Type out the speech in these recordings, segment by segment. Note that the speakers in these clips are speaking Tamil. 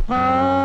ஆ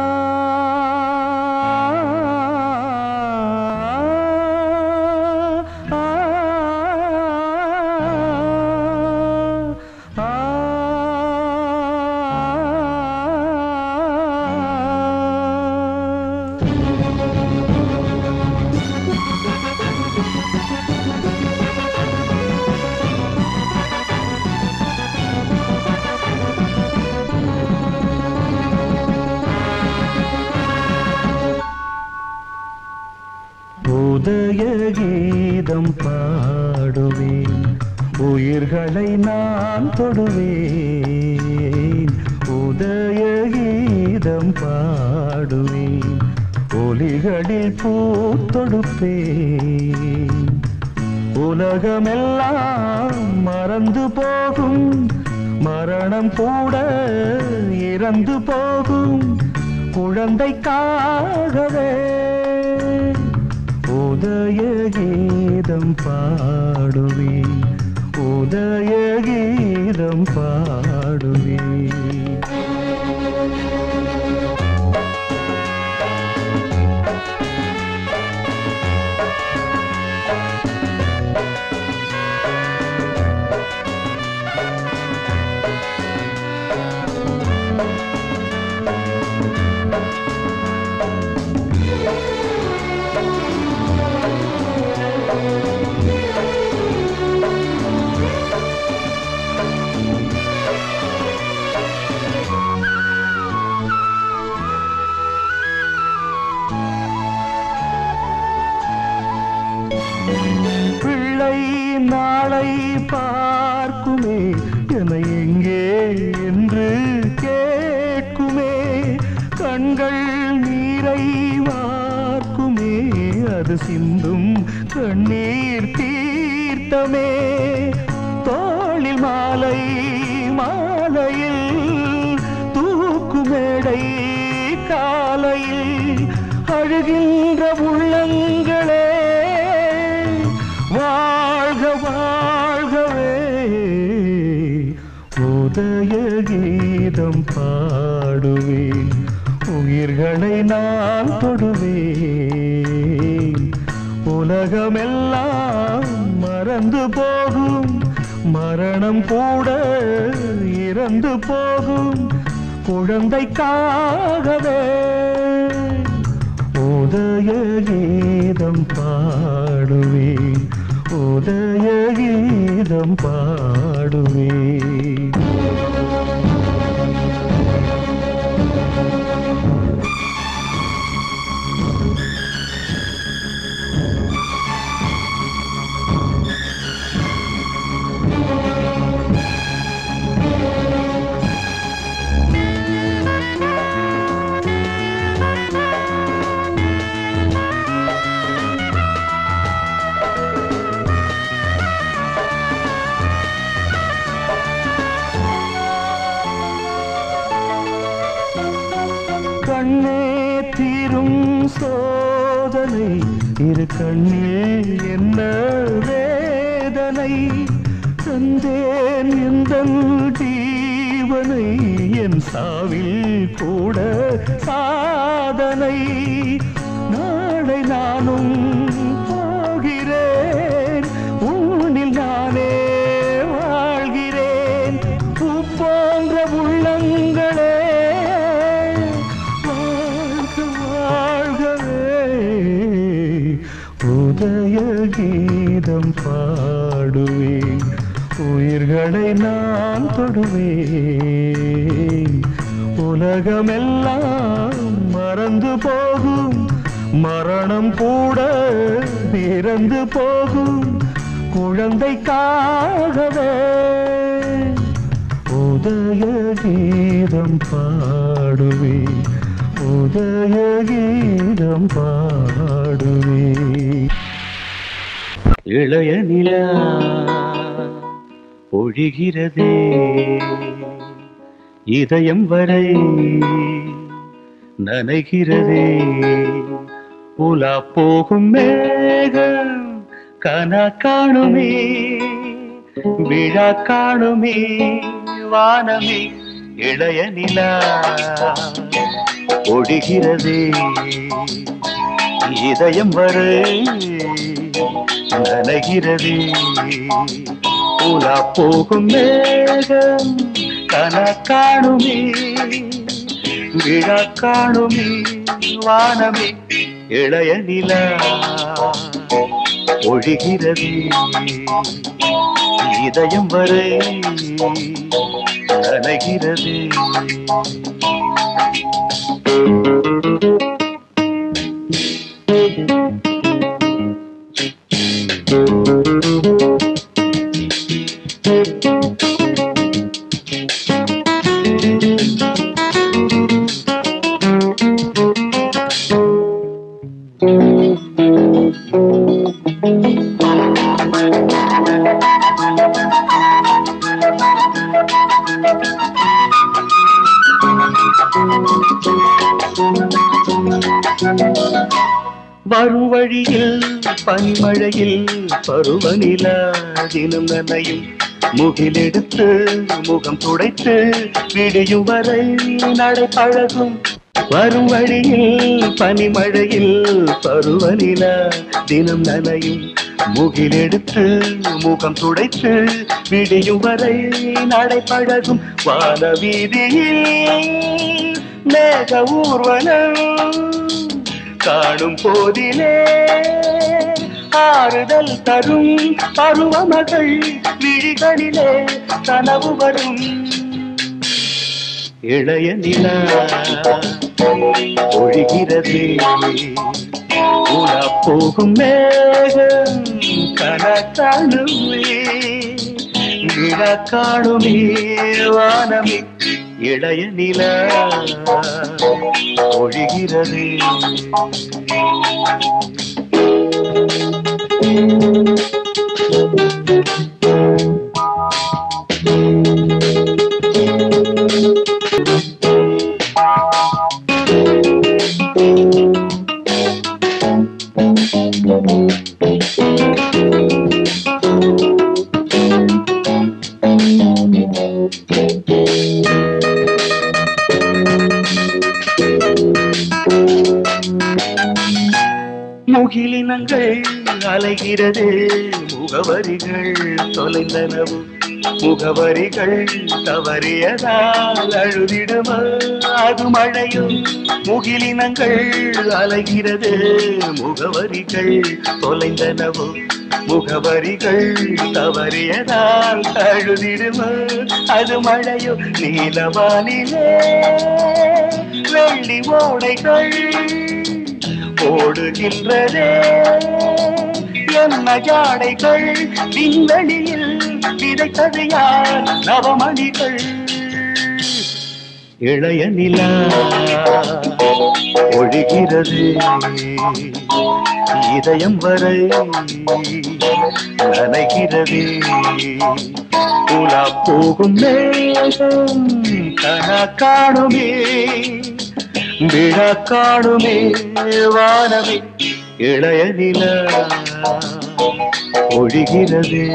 உதய கீதம் பாடுவேன் உயிர்களை நான் தொடுவேன் உதய கீதம் பாடுவேன் ஒலிகளில் பூ தொடுப்பேன் உலகமெல்லாம் மறந்து போகும் மரணம் கூட இறந்து போகும் குழந்தைக்காகவே உதய கீதம் பாடுவேன் உதய கீதம் பாடுவேன் பிள்ளை நாளை பார்க்குமே என எங்கே என்று கேட்குமே கண்கள் நீரை வார்க்குமே அது சிந்தும் கண்ணீர் தீர்த்தமே தோளில் மாலை மாலையில் தூக்குமேடை காலையில் அழுகின்ற உள்ளங்களே வாழ்க வாழ்கவே உதய கீதம் பாடுவேன் உயிர்களை நான் தொடுவேன் உலகமெல்லாம் மறந்து போகும் மரணம் கூட இறந்து போகும் குழந்தைக்காகவே உதய கீதம் பாடுவேன் உதய கீதம் பாடுவேன் கண்ணே தீரும் சோதனை இரு கண்ணில் என்ன வேதனை தந்தேன் இந்த ஜீவனை என் சாவில் கூட சாதனை நாளை நானும் போகிறேன் உன்னில் நானே வாழ்கிறேன் பூ போன்ற உள்ளங்களே வாழ்க வாழ்கவே உதய கீதம் பாடுவேன் உயிர்களை நான் தொடுவேன் உலகமெல்லாம் மறந்து போகும் மரணம் கூட இறந்து போகும் குழந்தைக்காகவே உதய கீதம் பாடுவேன் உதய கீதம் பாடுவேன் இளைய நிலா பொழிகிறதே இதயம் வரை நனைகிறதே உலா போகும் மேகம் கனா காணுமே விழா காணுமே வானமே இளைய நிலா ஒழிகிறதே இதயம் வரை நனைகிறதே உலா போகும் மேகம் கன காணுமே விழா காணுமே வானமே இளைய நிலா ஒழிகிறது இதயம் வரை நனைகிறது வரும் வழியில் பனிமழையில் பருவநிலா தினம் நனையும் முகிலெடுத்து முகம் துடைத்து விடியும் வரை நடை பழகும் வரும் வழியில் பனிமழையில் பருவநிலா தினம் நனையும் முகிலெடுத்து முகம் துடைத்து விடியும் வரை நடை பழகும் வான வீதியில் மேக ஊர்வலம் காணும் போதிலே ஆறுதல் தரும் பருவமகள் விழிகளிலே கனவு வரும் இளைய நிலா ஒழிகிறது உலா போகும் மேகம் கனக்காணுமே நிலா காணுமே வானமே இளைய நிலா ஒழிகிறது முகிலினங்கள் அலைகிறது முகவரிகள் தொலைந்தனவு முகவரிகள் தவறியதால் அழுதிடுமா அது மழையும் முகிலினங்கள் அலைகிறது முகவரிகள் தொலைந்தனவு முகவரிகள் தவறியதால் அழுதிடுமா அது மழையோ நீலவானிலே வெள்ளி ஓடைகள் ஓடுகின்றதே என்ன ஜாடைகள் விண்வெளியில் விதைத்தது யார் நவமணிகள் இளைய நிலா ஒழிகிறது இதயம் வரை நனைகிறது உலா போகும் மேகம் கனா காணுமே விழா காணுமே வானமே இளைய நிலா ஒழிகிறது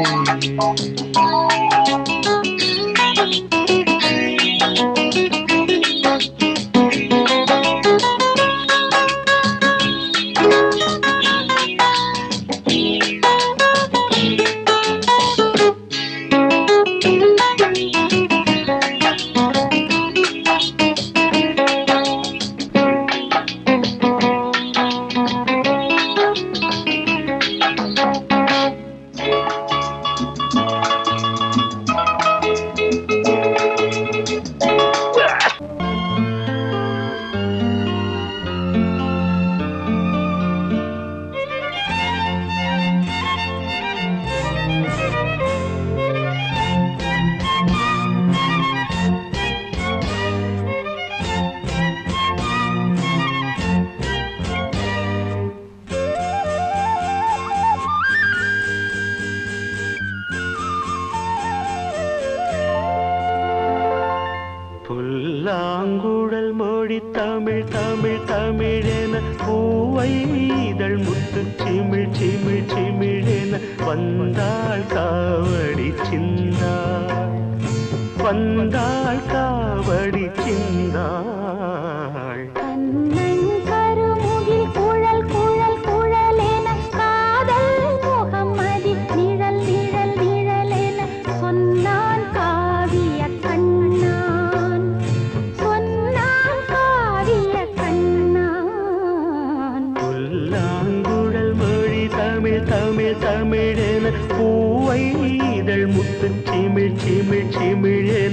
புல்லாங்குழல் மொழி தமிழ் தமிழ் தமிழென பூவை இதழ் முத்து சிமிழ் சிமிழ் சிமிழென வந்தாள் காவடி சிந்தாள் வந்தாள் காவடி சிந்தாள்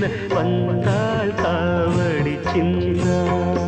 வந்தாள் காவடி சிந்தாள்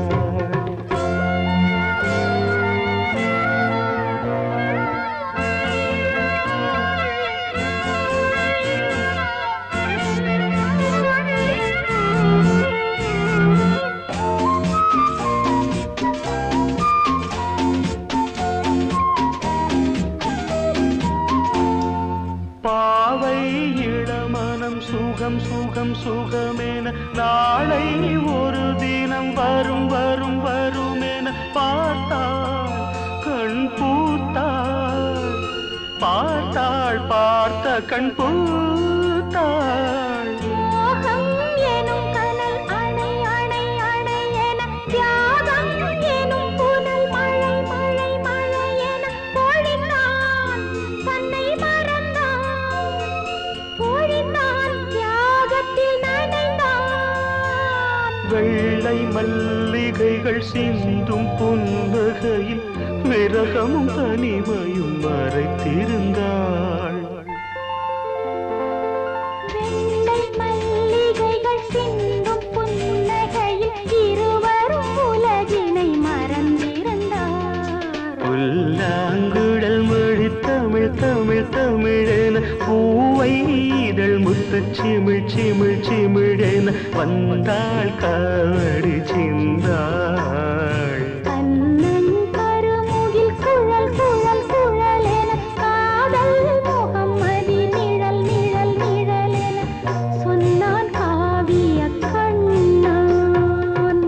பாவை இளமனம் சுகம் சுகம் சுகமென நாளை ஒரு தினம் வரும் வரும் வருமென பார்த்தாள் கண் பூத்தாள் பார்த்தாள் பார்த்த கண் பூத்தாள் மோகம் எனும் கனல் அணை அணை அணை என தியாகம் எனும் புனல் மழை மழை மழை என பொழிந்தான் தன்னை மறந்தான் பொழிந்தான் தியாகத்தில் நனைந்தான் வெள்ளை மல்லிகைகள் சிந்தும் புன்னகையில் விரகமும் தனிமையும் மறைத்திருந்தாள் வெள்ளை மல்லிகைகள் சிந்தும் புன்னகையில் இருவரும் உலகினை மறந்திருந்தார் புல்லாங்குழல் மொழி தமிழ் தமிழ் தமிழென பூவை இதழ் முத்து சிமிழ் சிமிழ் சிமிழென வந்தாள் காவடி சிந்தாள் கண்ணன் கருமுகில் குழல் குழல் குழல் என காதல் முகம் மதி நிழல் நிழல் நிழல் என சொன்னான் காவிய கண்ணான்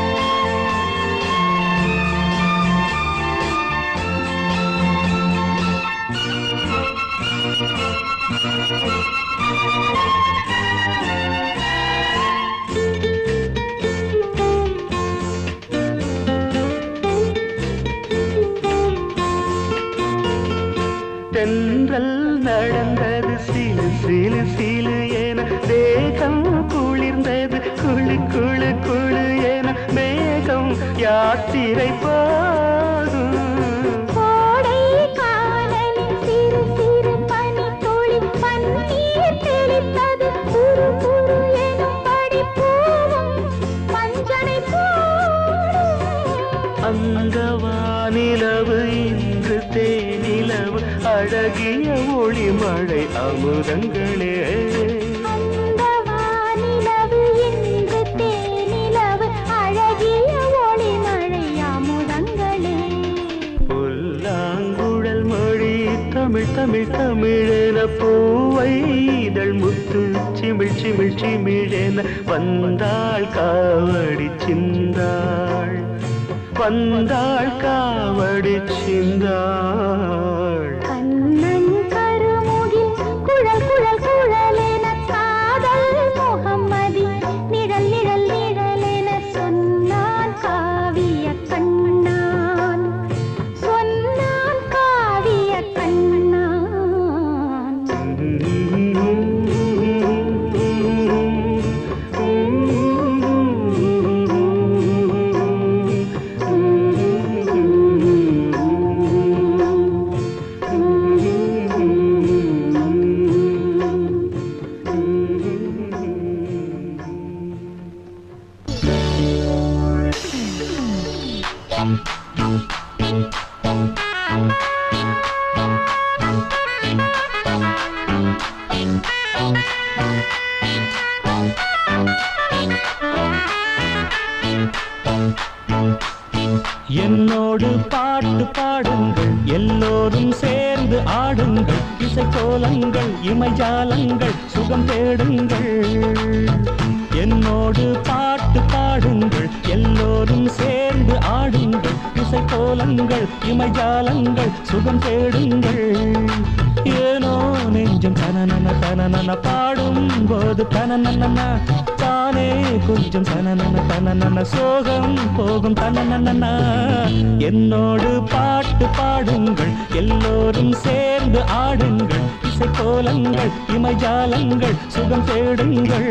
தென்றல் நடந்தது சிலு சிலு சிலு என தேகம் குளிர்ந்தது குளு குளு குளு என மேகம் யாத்திரை போகும் கோடை கானலின் சிறு சிறு பனி துளி பன்னீர் தெளித்தது குறு குறு எனும்படி பூவும் பஞ்சனை போடும் அந்த வானிலவு இன்று தேனிலவு அழகிய ஒளிமழை அமுதங்களே அந்த வானிலவு இன்று தேனிலவு அழகிய ஒளிமழை அமுதங்களே புல்லாங்குழல் மொழி தமிழ் தமிழ் தமிழென பூவை இதழ் முத்து சிமிழ் சிமிழ் சிமிழென வந்தாள் காவடி சிந்தாள் வந்தாள் காவடி சிந்தாள் கண்ணன் கருமுகில் குழல் குழல் குழல் என காதல் முகம்மதி நிழல் நிழல் நிழல் என சொன்னான் காவிய கண்ணான் சொன்னான் காவிய கண்ணான் என்னோடு பாட்டு பாடுங்கள் எல்லோரும் சேர்ந்து ஆடுங்கள் இசைக்கோலங்கள் இமைஜாலங்கள் சுகம் தேடுங்கள் என்னோடு பாட்டு பாடுங்கள் எல்லோரும் சேர்ந்து ஆடுங்கள் இசைக்கோலங்கள் இமைஜாலங்கள் சுகம் தேடுங்கள் ஏனோ நெஞ்சம் தனனன தனனன பாடும் போது தனனன தானே கொஞ்சம் தனனன தனனன சோகம் போகும் தனனன என்னோடு பாட்டு பாடுங்கள் எல்லோரும் சேர்ந்து ஆடுங்கள் இசைக்கோலங்கள் இமைஜாலங்கள் சுகம் தேடுங்கள்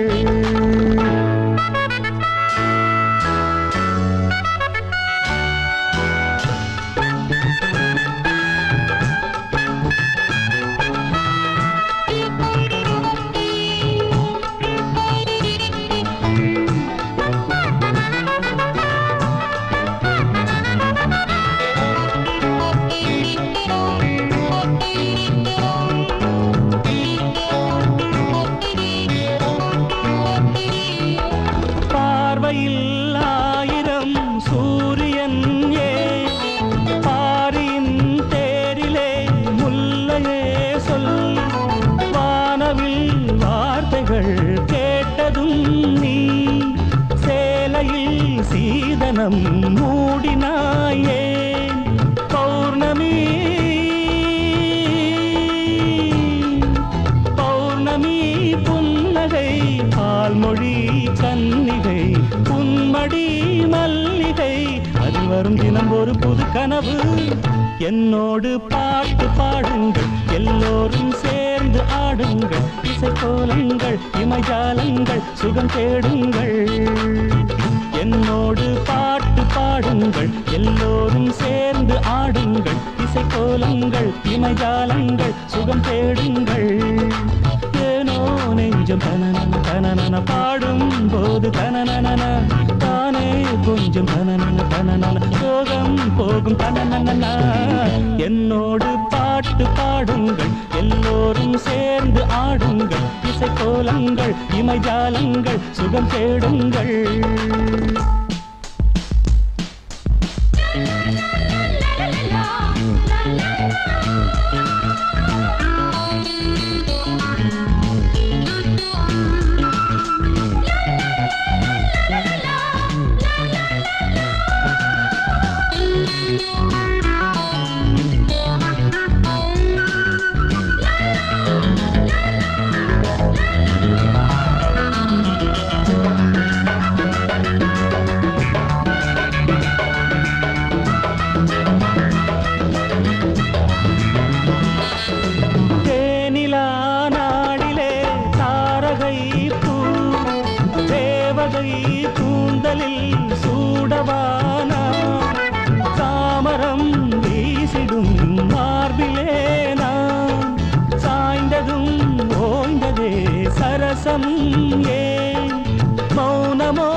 சீதனம் மூடினாயே பௌர்ணமி பௌர்ணமி புன்னகை பால்மொழி கன்னிகை புன்மடி மல்லிகை அது வரும் தினம் ஒரு புது கனவு என்னோடு பாட்டு பாடுங்கள் எல்லோரும் சேர்ந்து ஆடுங்கள் இசை கோலங்கள் இமஜாலங்கள் சுகம் தேடுங்கள் என்னோடு பாட்டு பாடுங்கள் எல்லோரும் சேர்ந்து ஆடுங்கள் இசை கோலங்கள் இமஜாலங்கள் சுகம் தேடுங்கள் ஏனோ நெஞ்சம் தனனன தனனன பாடும் போது தனனன தானே கொஞ்சம் தனனன தனனன சோகம் போகும் தனனன என்னோடு பாட்டு பாடுங்கள் எல்லோரும் சேர்ந்து ஆடுங்கள் இசை கோலங்கள் இமைஜாலங்கள் சுகம் தேடுங்கள் தேனிலா நாடிலே தாரகை பூ தேவகை கூந்தலில் சூடவானா தாமரம் வீசிடும் மார்பிலே நான் சாய்ந்ததும் ஓய்ந்ததே சரசம் ஏன் மௌனமோ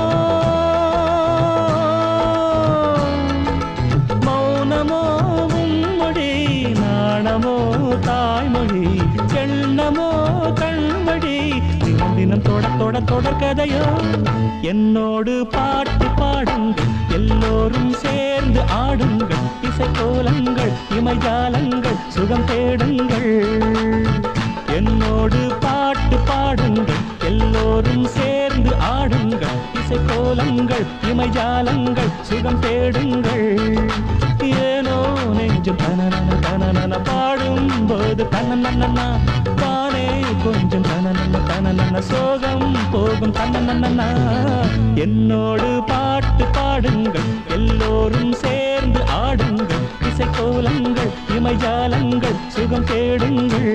மௌனமோ உம்மொழி நாணமோ தாய்மொழி எண்ணமோ கண்மொழி தினம் தினம் தொட தொட தொடர் கதையோ என்னோடு பாட்டு பாடுங்கள் எல்லோரும் சேர்ந்து ஆடுங்கள் இசை கோலங்கள் இமைஜாலங்கள் சுகம் தேடுங்கள் என்னோடு பாட்டு பாடுங்கள் எல்லோரும் சேர்ந்து ஆடுங்கள் இசை கோலங்கள் இமைஜாலங்கள் சுகம் தேடுங்கள் ஏனோ நெஞ்சம் தனனன தனனன பாடும் போது தன்னன்னா தானே கொஞ்சம் தனனன தனனன சோகம் போகும் தன்னன்னா என்னோடு பாட்டு பாடுங்கள் எல்லோரும் சேர்ந்து ஆடுங்கள் இசை கோலங்கள் இமைஜாலங்கள் சுகம் தேடுங்கள்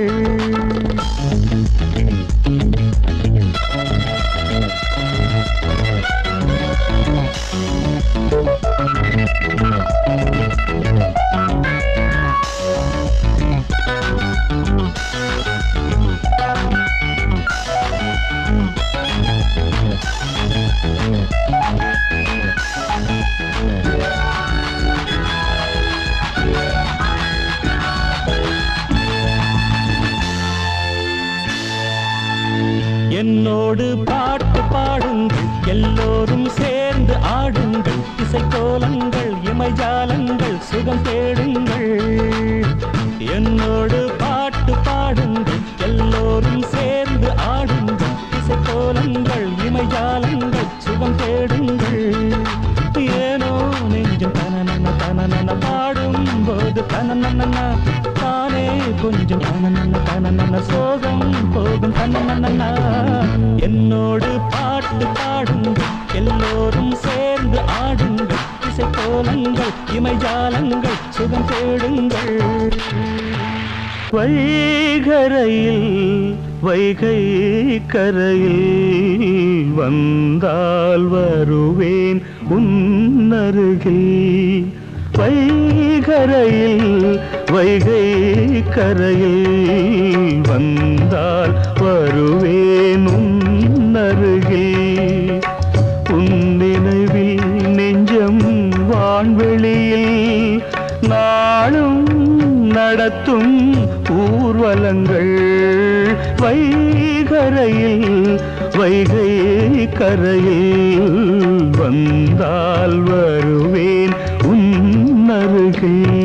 என்னோடு பாட்டு பாடுங்கள் எல்லோரும் சேர்ந்து ஆடுங்கள் இசைக்கோலங்கள் இமைஜாலங்கள் சுகம் தேடுங்கள் என்னோடு பாட்டு பாடுங்கள் எல்லோரும் சேர்ந்து ஆடுங்கள் இசைக்கோலங்கள் இமைஜாலங்கள் சுகம் தேடுங்கள் ஏனோ நெஞ்சம் தனனன தனனன பாடும் போது தனனன தானே கொஞ்சம் தனனன தனனன சோகம் போகும் தனனன என்னோடு பாட்டு பாடுங்கள் எல்லோரும் சேர்ந்து ஆடுங்கள் இசை கோலங்கள் இமைஜாலங்கள் சுகம் தேடுங்கள் வைகரையில் வைகை கரையில் வந்தால் வருவேன் உன்னருகில் வைகரையில் வைகை கரையில் வந்தால் வருவேன் உன்னருகில் உன் நினைவில் நெஞ்சம் வான்வெளியில் நாளும் நடத்தும் ஊர்வலங்கள் வைகரையில் வைகை கரையில் வந்தால் வருவேன் உன்னருகில்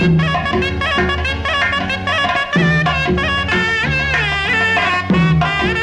ஆ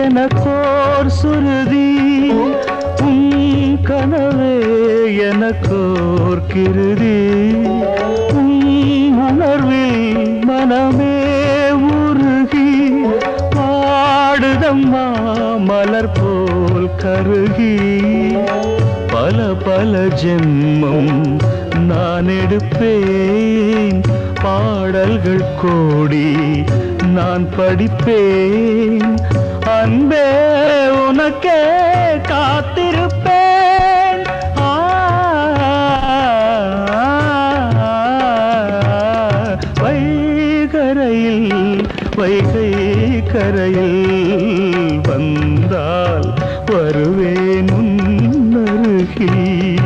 எனக்கோர் சுருதி உன் கனவே எனக்கோர் கிருதி உன் உணர்வில் மனமே உருகி பாடுதம்மா மலர் போல் கருகி பல பல ஜென்மம் நான் எடுப்பேன் பாடல்கள் கோடி நான் படிப்பேன் அன்பே உனக்கே காத்திருப்பேன் ஆ, வைகரையில் வைகை கரையில் வந்தால் வருவேன் உன்னருகில்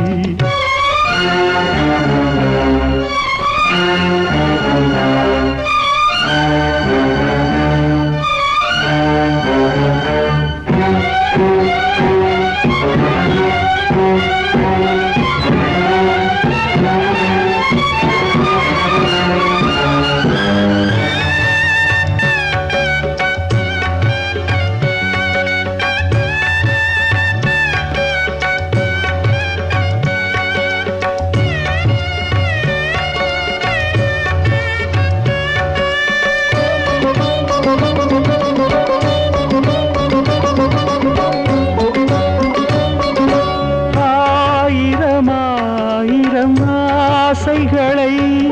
ஆயிரம் ஆயிரம் ஆசைகளை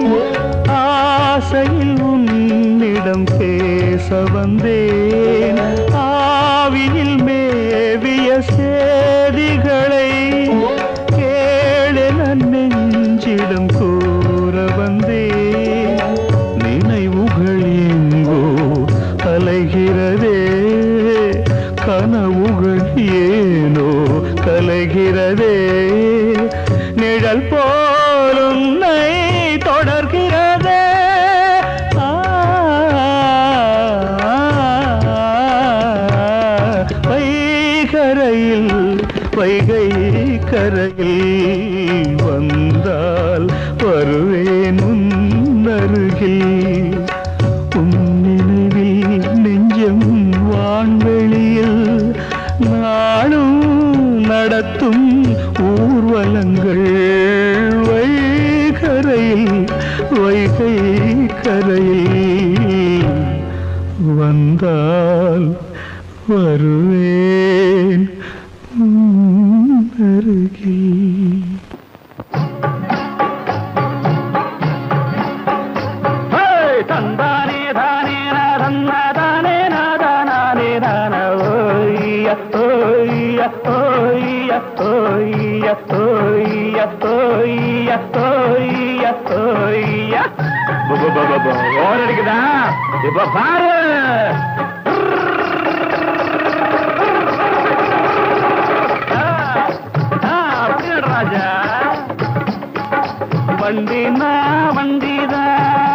ஆசையில் உன்னிடம் பேச வந்தேன் ஆவியில் மேவிய சேதிகளை கேளென நெஞ்சிடம் கூற வந்தேன் நினைவுகள் எங்கோ அலைகிறதே கனவுகள் ஏனோ கலைகிறதே நிழல் போல் உன்னை தொடர்கிறதே ஆ, வைகரையில் வைகை கரையில் வந்தால் வருவேன் உன்னருகில் உன் நினைவில் நெஞ்சம் வான்வெளியில் நாளும் நடத்தும் ஊர்வலங்கள் வைகரையில் வைகை கரையில் வந்தால் வருவேன் உன் அருகில் தந்தானே தானே நாதன்னா தானே நாதானே தான ஓய்ய ஓய்ய ஓய்ய ஓய்ய ஓய்ய ஓய்ய ஓய்ய ஓய்ய ஓர் அடிக்குதா இப்ப பாரு ஆ, ஆ, அப்படியே ராஜா வண்டினா வண்டிதா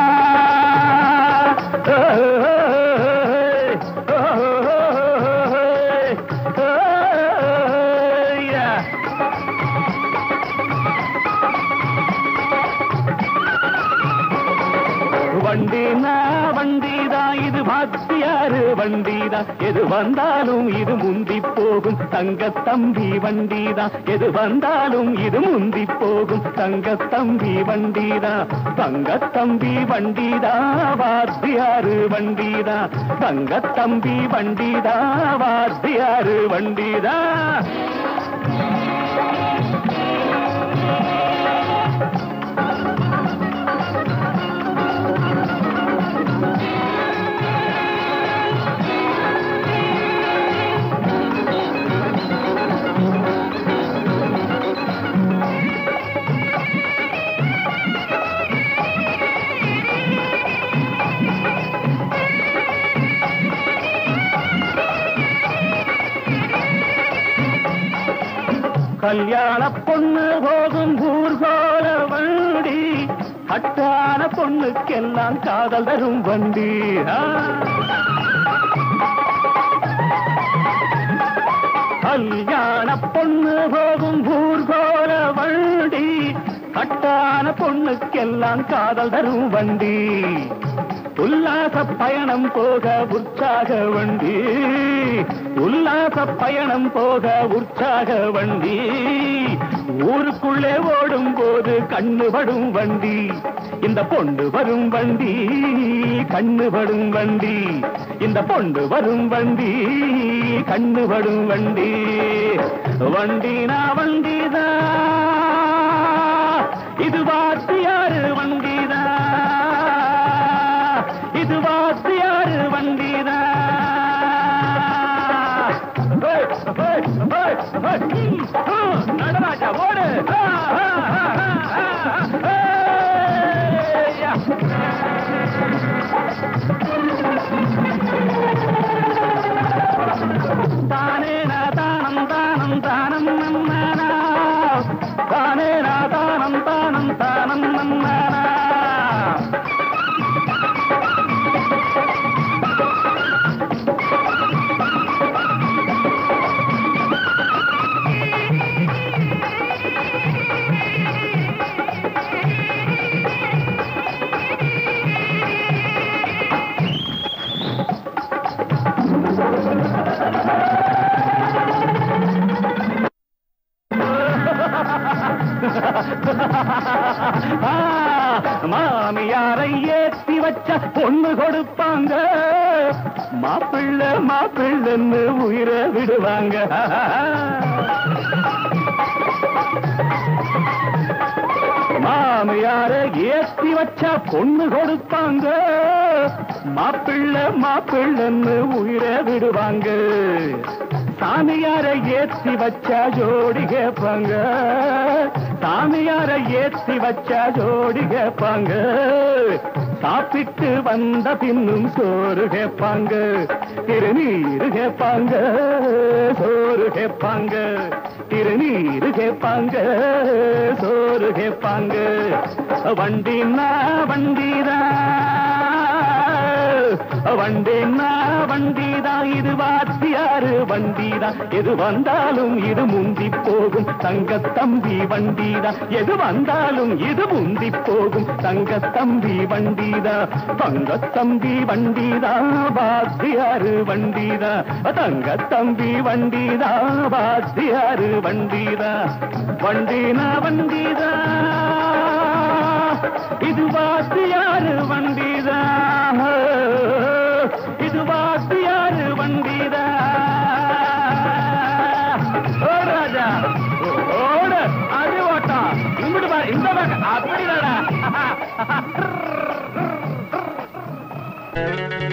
வண்டினா வண்டிதா இது பாத்தியாரு வண்டிதா எது வந்தாலும் இது முந்தி போகும் தங்க தம்பி வண்டிதா எது வந்தாலும் இது முந்தி போகும் தங்க தம்பி வண்டிதா தங்க தம்பி வண்டிதா வாத்தியாரு வண்டிதா தங்க தம்பி வண்டிதா வாத்தியாரு வண்டிதா கல்யாண பொண்ணு போகும் ஊர்கோல வண்டி கட்டான பொண்ணுக்கெல்லாம் காதல் தரும் வண்டி ஆ. கல்யாண பொண்ணு போகும் ஊர்கோல வண்டி கட்டான பொண்ணுக்கெல்லாம் காதல் தரும் வண்டி உல்லாச பயணம் போக உற்சாக வண்டி உல்லாச பயணம் போக உற்சாக வண்டி ஊருக்குள்ளே ஓடும் போது கண்ணு படும் வண்டி இந்த பொண்டு வரும் வண்டி கண்ணு படும் வண்டி இந்த பொண்டு வரும் வண்டி கண்ணு படும் வண்டி வண்டினா வண்டிதான் இது வாத்தியாரு வண்டிதான் இது வாத்தியாரு வண்டிதான் ஹே, ஹே, ஹே, ஹே. ம், ஆ, நடராஜா ஓடு ஆ, ஆ, ஆ, ஆ, ஆ, ஆ. ஏய்யா. தானேனா தானம் தானம் தானம் நன்னானா தானேனா தானம் தானம் தானம் நன்னானா ஆ, மாமியாரை ஏத்தி வச்ச பொண்ணு கொடுப்பாங்க மாப்பிள்ளை மாப்பிள்ளைன்னு உயிரை விடுவாங்க மாமியார ஏத்தி வச்ச பொண்ணு கொடுப்பாங்க மாப்பிள்ளை மாப்பிள்ளைன்னு உயிரை விடுவாங்க சாமியார ஏத்தி வச்சா ஜோடி கேட்பாங்க சாமியார ஏத்தி வச்சா ஜோடி கேட்பாங்க சாப்பிட்டு வந்த பின்னும் சோறு கேட்பாங்க திருநீரு கேட்பாங்க சோறு கேட்பாங்க திருநீரு கேட்பாங்க சோறு கேட்பாங்க வண்டின்னா வண்டிதான் வண்டின்னா வண்டிதான் இது வாத்தியாரு வண்டிதான் எது வந்தாலும் இது முந்தி போகும் தங்க தம்பி வண்டிதான் எது வந்தாலும் இது முந்தி போகும் தங்க தம்பி வண்டிதான் தங்க தம்பி வண்டிதான் வாத்தியாரு வண்டிதான் தங்க தம்பி வண்டிதான் வாத்தியாரு வண்டிதான் வண்டினா வண்டிதான்